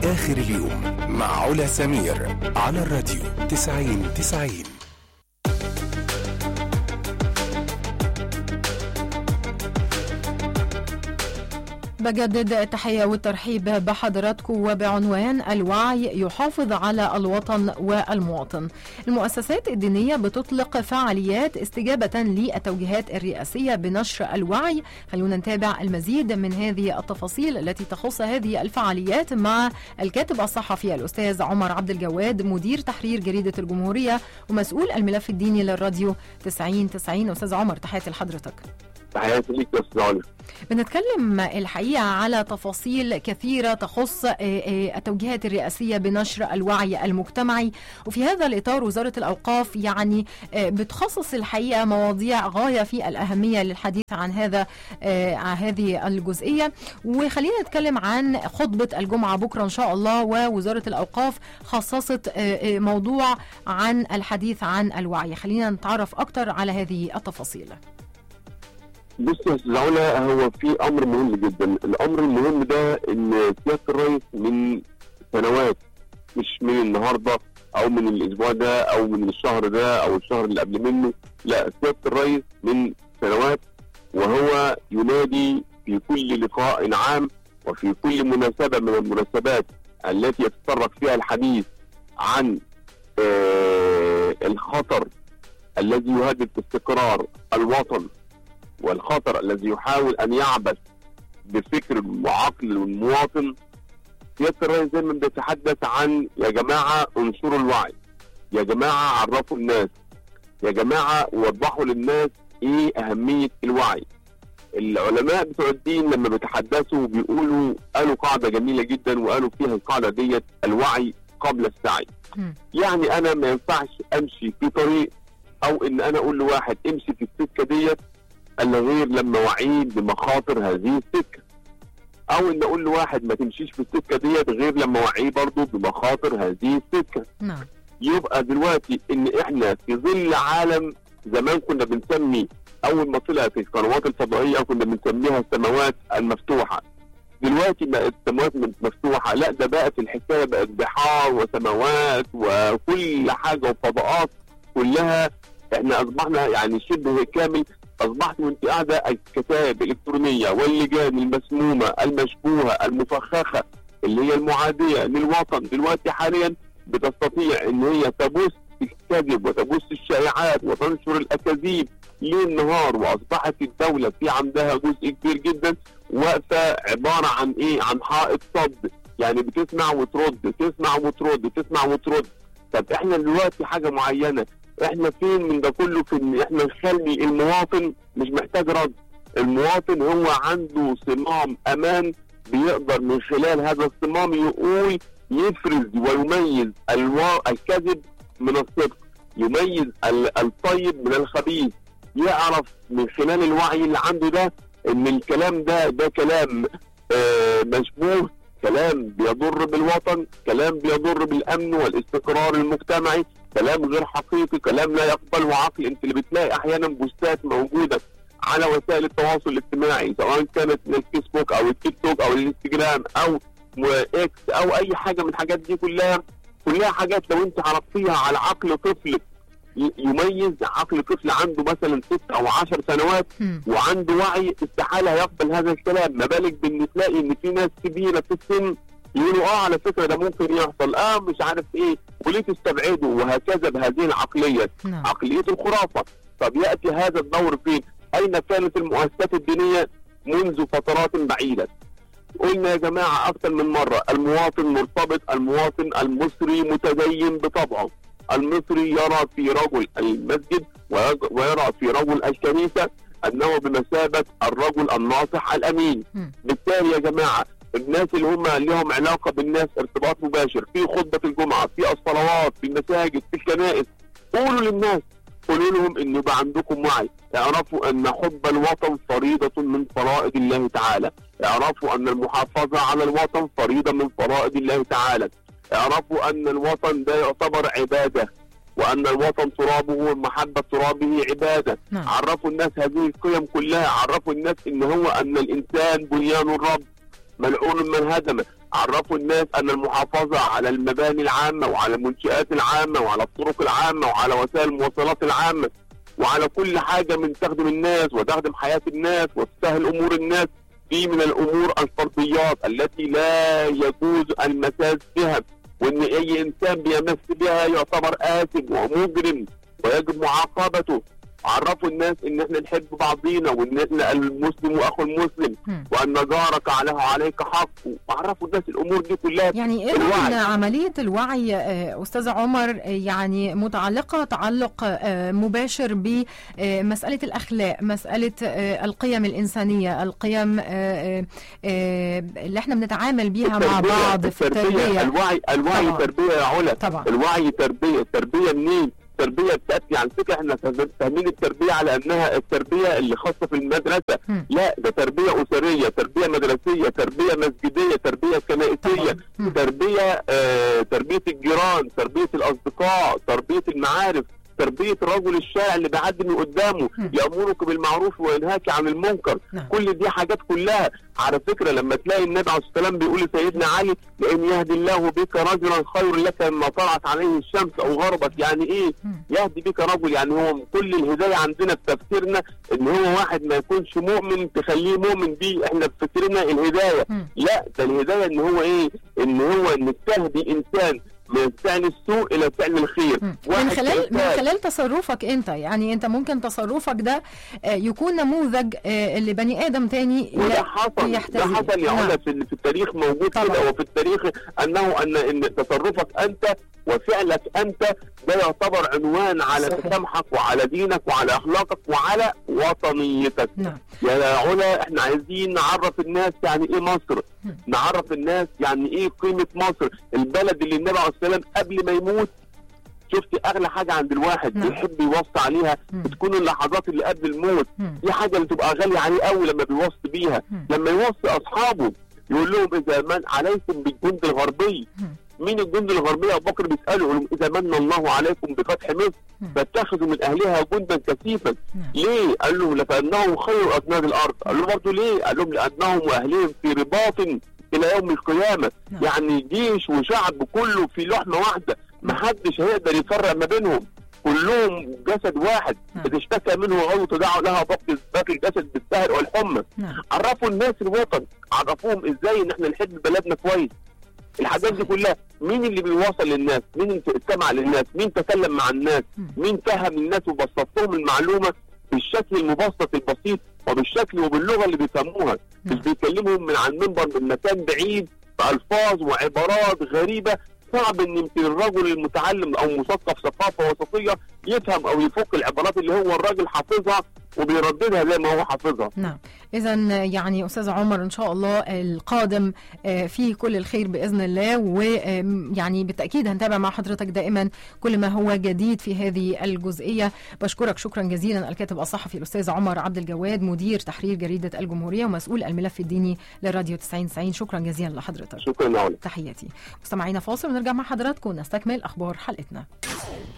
آخر اليوم مع علا سمير على الراديو 90 90 بجدد التحية والترحيب بحضراتكم وبعنوان الوعي يحافظ على الوطن والمواطن المؤسسات الدينية بتطلق فعاليات استجابة للتوجيهات الرئاسية بنشر الوعي خلونا نتابع المزيد من هذه التفاصيل التي تخص هذه الفعاليات مع الكاتب الصحفي الأستاذ عمر عبد الجواد مدير تحرير جريدة الجمهورية ومسؤول الملف الديني للراديو 90 90 أستاذ عمر تحياتي لحضرتك تحياتي ليك يا استاذ علي بنتكلم الحقيقة على تفاصيل كثيرة تخص التوجيهات الرئاسية بنشر الوعي المجتمعي وفي هذا الإطار وزارة الأوقاف يعني بتخصص الحقيقة مواضيع غاية في الأهمية للحديث عن هذا عن هذه الجزئية وخلينا نتكلم عن خطبة الجمعة بكرة إن شاء الله ووزارة الأوقاف خصصت موضوع عن الحديث عن الوعي خلينا نتعرف أكتر على هذه التفاصيل بص يا استاذ علا هو في امر مهم جدا الامر المهم ده ان سياده الرئيس من سنوات مش من النهارده او من الاسبوع ده او من الشهر ده او الشهر اللي قبل منه لا سياده الرئيس من سنوات وهو ينادي في كل لقاء عام وفي كل مناسبه من المناسبات التي يتطرق فيها الحديث عن آه الخطر الذي يهدد استقرار الوطن والخطر الذي يحاول ان يعبث بفكر وعقل المواطن سياده الرئيس دايما بيتحدث عن يا جماعه انشروا الوعي يا جماعه عرفوا الناس يا جماعه وضحوا للناس ايه اهميه الوعي العلماء بتوع الدين لما بيتحدثوا بيقولوا قالوا قاعده جميله جدا وقالوا فيها القاعده ديت الوعي قبل السعي يعني انا ما ينفعش امشي في طريق او ان انا اقول لواحد امشي في السكه ديت الا غير لما وعيه بمخاطر هذه السكه او ان اقول لواحد ما تمشيش في السكه ديت غير لما وعيه برضه بمخاطر هذه السكه نعم يبقى دلوقتي ان احنا في ظل عالم زمان كنا بنسمي اول ما طلع في القنوات الفضائيه كنا بنسميها السماوات المفتوحه دلوقتي بقت السماوات مفتوحه لا ده بقت الحكايه بقت بحار وسماوات وكل حاجه وفضاءات كلها احنا اصبحنا يعني شبه كامل اصبحت وانت قاعده الكتائب الالكترونيه واللجان المسمومه المشبوهه المفخخه اللي هي المعاديه للوطن دلوقتي حاليا بتستطيع ان هي تبث الكذب وتبث الشائعات وتنشر الاكاذيب ليل نهار واصبحت الدوله في عندها جزء كبير جدا واقفه عباره عن ايه؟ عن حائط صد يعني بتسمع وترد تسمع وترد تسمع وترد طب احنا دلوقتي حاجه معينه احنا فين من ده كله في ان احنا نخلي المواطن مش محتاج رد المواطن هو عنده صمام امان بيقدر من خلال هذا الصمام يقول يفرز ويميز الوا... الكذب من الصدق يميز ال... الطيب من الخبيث يعرف من خلال الوعي اللي عنده ده ان الكلام ده ده كلام آه مشبوه كلام بيضر بالوطن كلام بيضر بالامن والاستقرار المجتمعي كلام غير حقيقي كلام لا يقبله عقل انت اللي بتلاقي احيانا بوستات موجوده على وسائل التواصل الاجتماعي سواء كانت من الفيسبوك او التيك توك او الانستجرام او اكس او اي حاجه من الحاجات دي كلها كلها حاجات لو انت عرضتيها على عقل طفل يميز عقل طفل عنده مثلا ست او عشر سنوات وعنده وعي استحاله يقبل هذا الكلام ما بالك بان تلاقي ان في ناس كبيره في السن يقولوا اه على فكره ده ممكن يحصل اه مش عارف ايه وليه تستبعدوا وهكذا بهذه العقليه نعم. عقليه الخرافه طب ياتي هذا الدور فين؟ اين كانت المؤسسات الدينيه منذ فترات بعيده؟ قلنا يا جماعه اكثر من مره المواطن مرتبط المواطن المصري متدين بطبعه المصري يرى في رجل المسجد ويج- ويرى في رجل الكنيسه انه بمثابه الرجل الناصح الامين مم. بالتالي يا جماعه الناس اللي هم لهم علاقه بالناس ارتباط مباشر في خطبه الجمعه في الصلوات في المساجد في الكنائس قولوا للناس قولوا لهم ان يبقى عندكم وعي اعرفوا ان حب الوطن فريضه من فرائض الله تعالى اعرفوا ان المحافظه على الوطن فريضه من فرائض الله تعالى اعرفوا ان الوطن ده يعتبر عباده وان الوطن ترابه ومحبه ترابه عباده نعم. عرفوا الناس هذه القيم كلها عرفوا الناس ان هو ان الانسان بنيان الرب ملعون من هدمه عرفوا الناس ان المحافظه على المباني العامه وعلى المنشات العامه وعلى الطرق العامه وعلى وسائل المواصلات العامه وعلى كل حاجه من تخدم الناس وتخدم حياه الناس وتسهل امور الناس دي من الامور الفرديات التي لا يجوز المساس بها وان اي انسان بيمس بها يعتبر اثم ومجرم ويجب معاقبته عرفوا الناس ان احنا نحب بعضينا وان احنا المسلم واخو المسلم مم. وان جارك عليه عليك حق وعرفوا الناس الامور دي كلها يعني إذا الوعي. عملية الوعي آه، أستاذ عمر آه، يعني متعلقة تعلق آه، مباشر بمسألة الأخلاق مسألة آه، القيم الإنسانية القيم آه، آه، آه، اللي احنا بنتعامل بيها مع التربية- بعض في التربية الوعي الوعي طبعاً. تربيه يا علا طبعا الوعي تربيه التربيه منين؟ التربيه بتاتي على فكره احنا فاهمين التربيه على انها التربيه اللي خاصه في المدرسه مم. لا ده تربيه اسريه تربيه مدرسيه تربيه مسجديه تربيه كنائسيه طبعاً. مم. تربيه آه تربيه الجيران تربيه الاصدقاء تربيه المعارف تربيه رجل الشارع اللي بيعدي من قدامه مم. يامرك بالمعروف وينهاك عن المنكر نعم. كل دي حاجات كلها على فكره لما تلاقي النبي عليه الصلاه والسلام بيقول لسيدنا علي لان يهدي الله بك رجلا خير لك مما طلعت عليه الشمس او غربت يعني ايه مم. يهدي بك رجل يعني هو كل الهدايه عندنا في تفسيرنا ان هو واحد ما يكونش مؤمن تخليه مؤمن بيه احنا في فكرنا الهدايه مم. لا ده الهدايه ان هو ايه ان هو ان تهدي انسان من فعل السوء الى فعل الخير مم. واحد من خلال من إنسان خلال تصرفك انت يعني انت ممكن تصرفك ده آه، يكون نموذج آه، لبني ادم تاني وده لا حصل ده يحتذي. حصل يا نعم. علا في, في التاريخ موجود طبعا. كده وفي التاريخ انه ان ان تصرفك انت وفعلك انت ده يعتبر عنوان على صحيح. تسامحك وعلى دينك وعلى اخلاقك وعلى وطنيتك نعم يا علا احنا عايزين نعرف الناس يعني ايه مصر مم. نعرف الناس يعني ايه قيمه مصر البلد اللي النبي عليه السلام قبل ما يموت شفت اغلى حاجه عند الواحد نعم. بيحب يوصي عليها مم. بتكون اللحظات اللي قبل الموت مم. دي حاجه اللي تبقى غاليه عليه قوي لما بيوصي بيها مم. لما يوصي اصحابه يقول لهم اذا من عليكم بالجند الغربي مم. مين الجند الغربي ابو بكر بيساله يقول لهم اذا من الله عليكم بفتح مصر مم. فاتخذوا من اهلها جندا كثيفا نعم. ليه؟ قال له لفانهم خير اجناد الارض قال له برضه ليه؟ قال لهم لانهم واهلهم في رباط الى يوم القيامه نعم. يعني جيش وشعب كله في لحمه واحده محدش هيقدر يفرق ما بينهم كلهم جسد واحد نعم. اذا اشتكى منه عضو تداعى لها باقي باقي الجسد بالسهر والحمى نعم عرفوا الناس الوطن عرفوهم ازاي ان احنا نحب بلدنا كويس الحاجات دي كلها مين اللي بيوصل للناس مين اللي استمع للناس مين تكلم مع الناس مم. مين فهم الناس وبسط لهم المعلومه بالشكل المبسط البسيط وبالشكل وباللغه اللي بيفهموها مش نعم. بيكلمهم من على المنبر من مكان بعيد بألفاظ وعبارات غريبة صعب ان يمكن الرجل المتعلم او مثقف ثقافه وسطيه يفهم او يفك العبارات اللي هو الراجل حافظها وبيرددها زي ما هو حافظها نعم اذا يعني استاذ عمر ان شاء الله القادم آه، فيه كل الخير باذن الله ويعني بالتاكيد هنتابع مع حضرتك دائما كل ما هو جديد في هذه الجزئيه بشكرك شكرا جزيلا الكاتب الصحفي الاستاذ عمر عبد الجواد مدير تحرير جريده الجمهوريه ومسؤول الملف الديني لراديو 90 90 شكرا جزيلا لحضرتك شكرا يا علا تحياتي مستمعينا فاصل ونرجع مع حضراتكم نستكمل اخبار حلقتنا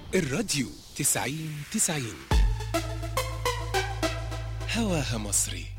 الراديو تسعين تسعين هواها مصري